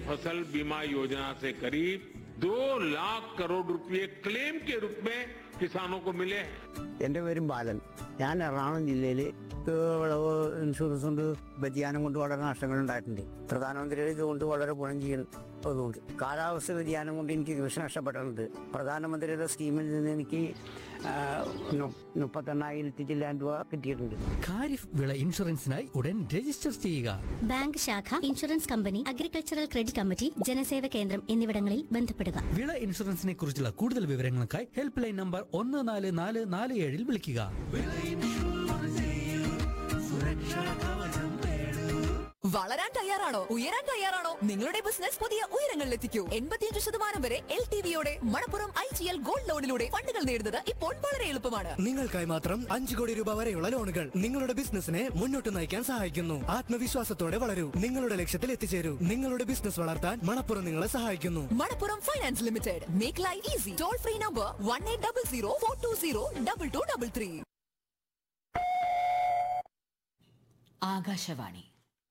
फसल बीमा योजना से करीब दो लाख करोड़ रुपए क्लेम के रूप में किसानों को मिले हैं എൻ്റെ പേരും ബാലൻ ഞാൻ എറണാകുളം ജില്ലയിൽ വിളവ് ഇൻഷുറൻസ് കൊണ്ട് വ്യതിയാനം കൊണ്ട് വളരെ നഷ്ടങ്ങൾ ഉണ്ടായിട്ടുണ്ട് പ്രധാനമന്ത്രിയുടെ ഇതുകൊണ്ട് വളരെ ഗുണം ചെയ്യുന്നതുകൊണ്ട് കാലാവസ്ഥ വ്യതിയാനം കൊണ്ട് എനിക്ക് കൃഷി നഷ്ടപ്പെട്ടിട്ടുണ്ട് പ്രധാനമന്ത്രിയുടെ സ്കീമിൽ നിന്ന് എനിക്ക് ആ, നു- മുപ്പത്തെണ്ണായിരത്തി ചില്ലാൻ രൂപ കിട്ടിയിട്ടുണ്ട് ഖാരിഫ് വിള ഇൻഷുറൻസിനായി ഉടൻ രജിസ്റ്റർ ചെയ്യുക ബാങ്ക് ശാഖ insurance company agricultural credit committee ജനസേവ കേന്ദ്രം എന്നിവിടങ്ങളിൽ ബന്ധപ്പെടുക വിള ഇൻഷുറൻസിനെ കുറിച്ചുള്ള കൂടുതൽ വിവരങ്ങൾക്കായി ഹെൽപ്പ് ലൈൻ നമ്പർ ഒന്ന് നാല് നാല് നാല് ഏഴിൽ വിളിക്കുക വളരാൻ തയ്യാറാണോ ഉയരാൻ തയ്യാറാണോ നിങ്ങളുടെ ബിസിനസ് പുതിയ ഉയരങ്ങളിലെത്തിക്കൂ എൺപത്തിയഞ്ച് ശതമാനം വരെ എൽ ടി വിയോടെ Manappuram I G L gold ലോണിലൂടെ ഫണ്ടുകൾ നേടുന്നത് ഇപ്പോൾ വളരെ എളുപ്പമാണ് നിങ്ങൾക്കായി മാത്രം അഞ്ചു കോടി രൂപ വരെയുള്ള ലോണുകൾ നിങ്ങളുടെ ബിസിനസിനെ മുന്നോട്ട് നയിക്കാൻ സഹായിക്കുന്നു ആത്മവിശ്വാസത്തോടെ വളരൂ നിങ്ങളുടെ ലക്ഷ്യത്തിൽ എത്തിച്ചേരൂ നിങ്ങളുടെ ബിസിനസ് വളർത്താൻ മണപ്പുറം നിങ്ങളെ സഹായിക്കുന്നു Manappuram finance limited make life easy toll free number one eight double zero four two zero double two double three Akashvani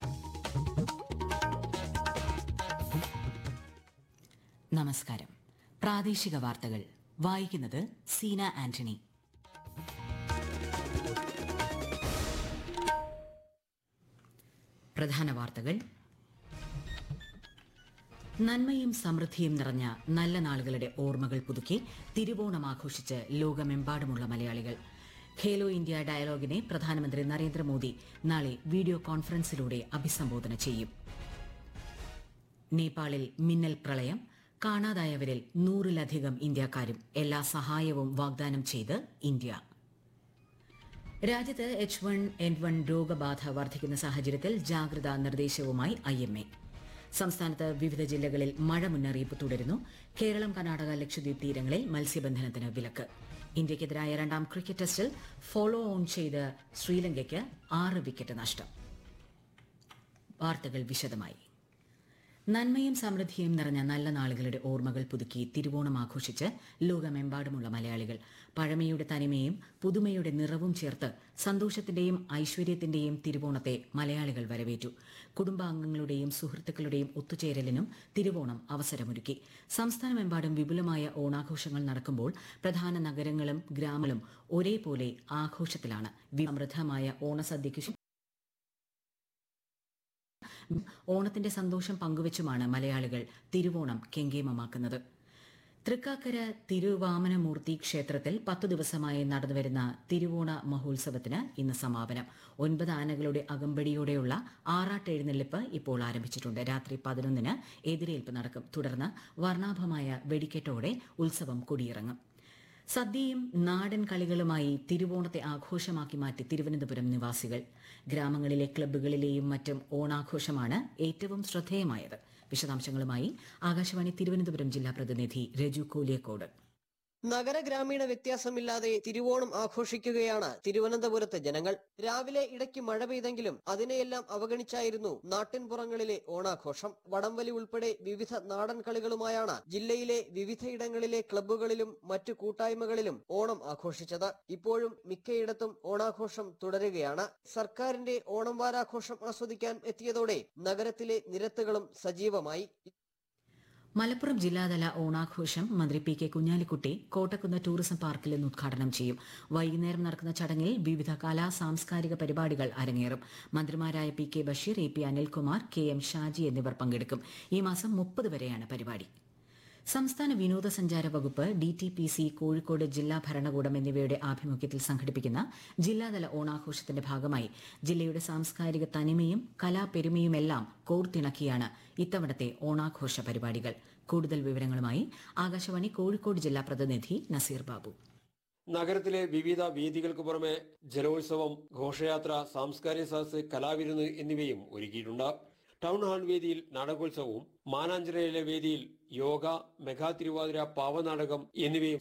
നമസ്കാരം പ്രാദേശിക വാർത്തകൾ വായിക്കുന്നത് സീന ആന്റണി പ്രധാന വാർത്തകൾ നന്മയും സമൃദ്ധിയും നിറഞ്ഞ നല്ല നാളുകളുടെ ഓർമ്മകൾ പുതുക്കി തിരുവോണം ആഘോഷിച്ച് ലോകമെമ്പാടുമുള്ള മലയാളികൾ ഖേലോ ഇന്ത്യ ഡയലോഗിനെ പ്രധാനമന്ത്രി നരേന്ദ്രമോദി നാളെ വീഡിയോ കോൺഫറൻസിലൂടെ അഭിസംബോധന ചെയ്യും നേപ്പാളിൽ മിന്നൽ പ്രളയം കാണാതായവരിൽ നൂറിലധികം ഇന്ത്യക്കാരും എല്ലാ സഹായവും വാഗ്ദാനം ചെയ്ത് ഇന്ത്യ രാജ്യത്ത് എച്ച് വൺ എൻ വൺ രോഗബാധ വർദ്ധിക്കുന്ന സാഹചര്യത്തിൽ ജാഗ്രതാ നിർദ്ദേശവുമായി ഐ എം എ സംസ്ഥാനത്ത് വിവിധ ജില്ലകളിൽ മഴ മുന്നറിയിപ്പ് തുടരുന്നു കേരളം കർണാടക ലക്ഷദ്വീപ് തീരങ്ങളിൽ മത്സ്യബന്ധനത്തിന് വിലക്ക് ഇന്ത്യക്കെതിരായ രണ്ടാം ക്രിക്കറ്റ് ടെസ്റ്റിൽ ഫോളോ ഓൺ ചെയ്ത് ശ്രീലങ്കയ്ക്ക് ആറ് വിക്കറ്റ് നഷ്ടം വാർത്തകൾ വിശദമായി നന്മയും സമൃദ്ധിയും നിറഞ്ഞ നല്ല നാളുകളുടെ ഓർമ്മകൾ പുതുക്കി തിരുവോണം ആഘോഷിച്ച് ലോകമെമ്പാടുമുള്ള മലയാളികൾ പഴമയുടെ തനിമയും പുതുമയുടെ നിറവും ചേർത്ത് സന്തോഷത്തിന്റെയും ഐശ്വര്യത്തിന്റെയും തിരുവോണത്തെ മലയാളികൾ വരവേറ്റു കുടുംബാംഗങ്ങളുടെയും സുഹൃത്തുക്കളുടെയും ഒത്തുചേരലിനും തിരുവോണം അവസരമൊരുക്കി സംസ്ഥാനമെമ്പാടും വിപുലമായ ഓണാഘോഷങ്ങൾ നടക്കുമ്പോൾ പ്രധാന നഗരങ്ങളും ഗ്രാമങ്ങളും ഒരേപോലെ ആഘോഷത്തിലാണ് സമൃദ്ധമായ ഓണസദ്യയ്ക്ക് ശേഷം ഓണത്തിന്റെ സന്തോഷം പങ്കുവച്ചുമാണ് മലയാളികൾ തിരുവോണം കെങ്കേമമാക്കുന്നത് തൃക്കാക്കര തിരുവാമനമൂർത്തി ക്ഷേത്രത്തിൽ പത്തു ദിവസമായി നടന്നുവരുന്ന തിരുവോണ മഹോത്സവത്തിന് ഇന്ന് സമാപനം ഒൻപത് ആനകളുടെ അകമ്പടിയോടെയുള്ള ആറാട്ടെഴുന്നള്ളിപ്പ് ഇപ്പോൾ ആരംഭിച്ചിട്ടുണ്ട് രാത്രി പതിനൊന്നിന് എതിരേൽപ്പ് നടക്കും തുടർന്ന് വർണ്ണാഭമായ വെടിക്കെട്ടോടെ ഉത്സവം കൊടിയിറങ്ങും സദ്യയും നാടൻ കളികളുമായി തിരുവോണത്തെ ആഘോഷമാക്കി മാറ്റി തിരുവനന്തപുരം നിവാസികൾ ഗ്രാമങ്ങളിലെ ക്ലബ്ബുകളിലെയും മറ്റും ഓണാഘോഷമാണ് ഏറ്റവും ശ്രദ്ധേയമായത് വിശദാംശങ്ങളുമായി ആകാശവാണി തിരുവനന്തപുരം ജില്ലാ പ്രതിനിധി രജു കോലിയക്കോട് നഗര ഗ്രാമീണ വ്യത്യാസമില്ലാതെ തിരുവോണം ആഘോഷിക്കുകയാണ് തിരുവനന്തപുരത്തെ ജനങ്ങൾ രാവിലെ ഇടയ്ക്ക് മഴ പെയ്തെങ്കിലും അതിനെയെല്ലാം അവഗണിച്ചായിരുന്നു നാട്ടിൻപുറങ്ങളിലെ ഓണാഘോഷം വടംവലി ഉൾപ്പെടെ വിവിധ നാടൻ കളികളുമായാണ് ജില്ലയിലെ വിവിധയിടങ്ങളിലെ ക്ലബ്ബുകളിലും മറ്റു കൂട്ടായ്മകളിലും ഓണം ആഘോഷിച്ചത് ഇപ്പോഴും മിക്കയിടത്തും ഓണാഘോഷം തുടരുകയാണ് സർക്കാരിന്റെ ഓണം വാരാഘോഷം ആസ്വദിക്കാൻ എത്തിയതോടെ നഗരത്തിലെ നിരത്തുകളും സജീവമായി മലപ്പുറം ജില്ലാതല ഓണാഘോഷം മന്ത്രി P K Kunhalikutty Kottakkunnu tourism പാർക്കിൽ ഇന്ന് ഉദ്ഘാടനം ചെയ്യും വൈകുന്നേരം നടക്കുന്ന ചടങ്ങിൽ വിവിധ കലാ സാംസ്കാരിക പരിപാടികൾ അരങ്ങേറും മന്ത്രിമാരായ P K Basheer A P Anilkumar K M Shaji എന്നിവർ പങ്കെടുക്കും ഈ മാസം മുപ്പത് വരെയാണ് പരിപാടി സംസ്ഥാന വിനോദസഞ്ചാര വകുപ്പ് D T P C Kozhikode ജില്ലാ ഭരണകൂടം എന്നിവയുടെ ആഭിമുഖ്യത്തിൽ സംഘടിപ്പിക്കുന്ന ജില്ലാതല ഓണാഘോഷത്തിന്റെ ഭാഗമായി ജില്ലയുടെ സാംസ്കാരിക തനിമയും കലാപെരുമയുമെല്ലാം കോർത്തിണക്കിയാണ് ഇത്തവണത്തെ ഓണാഘോഷ പരിപാടികൾ കൂടുതൽ വിവരങ്ങളുമായി ആകാശവാണി കോഴിക്കോട് ജില്ലാ പ്രതിനിധി നസീർ ബാബു നഗരത്തിലെ വിവിധ വേദികൾക്ക് പുറമെ ജലോത്സവം ഘോഷയാത്ര സാംസ്കാരിക സദസ് കലാവിരുന്ന് എന്നിവയും ഒരുക്കിയിട്ടുണ്ട് ടൗൺ ഹാൾ വേദിയിൽ നാടകോത്സവവും മാനാഞ്ചിറയിലെ വേദിയിൽ യോഗ മെഗാ തിരുവാതിര പാവനാടകം എന്നിവയും